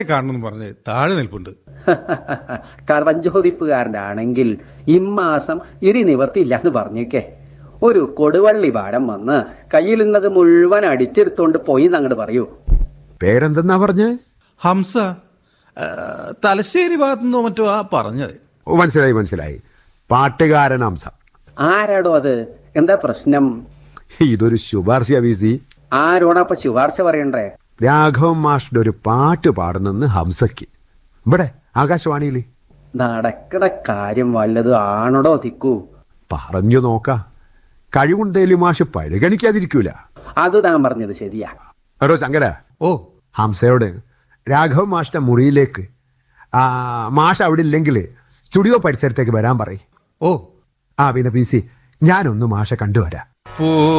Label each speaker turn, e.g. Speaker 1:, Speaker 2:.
Speaker 1: കാണണമെന്ന് പറഞ്ഞ് താഴെ നിൽപ്പുണ്ട്
Speaker 2: കറഞ്ചോദിപ്പുകാരൻ്റെ ആണെങ്കിൽ ഇമ്മാസം ഇരി നിവർത്തിയില്ല എന്ന് പറഞ്ഞേക്കേ ഒരു കൊടുവള്ളി പാടം വന്ന് കയ്യിൽ നിന്നത് മുഴുവൻ അടിച്ചെടുത്തോണ്ട് പോയി എന്നങ്ങോട്ട് പറയൂ
Speaker 3: പേരെന്തെന്നാ പറഞ്ഞ്
Speaker 1: ഹംസ ആ, തലശ്ശേരി ഭാഗത്തുനിന്നോ മറ്റോ ആ പറഞ്ഞത്
Speaker 3: ഓ മനസ്സിലായി മനസ്സിലായി പാട്ടുകാരൻ ഹംസ
Speaker 2: ആരാടോ അത് എന്താ പ്രശ്നം
Speaker 3: ഇതൊരു ശുപാർശ വി സി
Speaker 2: ആരോടപ്പൊ ശുപാർശ പറയണ്ടേ
Speaker 3: രാഘവൻ മാഷ്ടെ ഒരു പാട്ട് പാടുന്നെന്ന് ഹംസയ്ക്ക് ഇവിടെ ആകാശവാണിയിൽ
Speaker 2: നടക്കണ കാര്യം വല്ലതും ആണോടോ തിക്കൂ
Speaker 3: പറഞ്ഞു നോക്ക കഴിവുണ്ടേലും മാഷ് പരിഗണിക്കാതിരിക്കൂല
Speaker 2: അത് താൻ പറഞ്ഞത് ശരിയാ
Speaker 3: എടോ ശങ്കര
Speaker 1: ഓ
Speaker 3: ഹംസയോട് രാഘവൻ മാഷിന്റെ മുറിയിലേക്ക് ആ, മാഷ് അവിടെ ഇല്ലെങ്കിൽ സ്റ്റുഡിയോ പരിസരത്തേക്ക് വരാൻ പറയും
Speaker 1: ഓ
Speaker 3: ആ പിന്നെ പി സി ഞാനൊന്ന് മാഷെ കണ്ടുവരാം
Speaker 1: പോ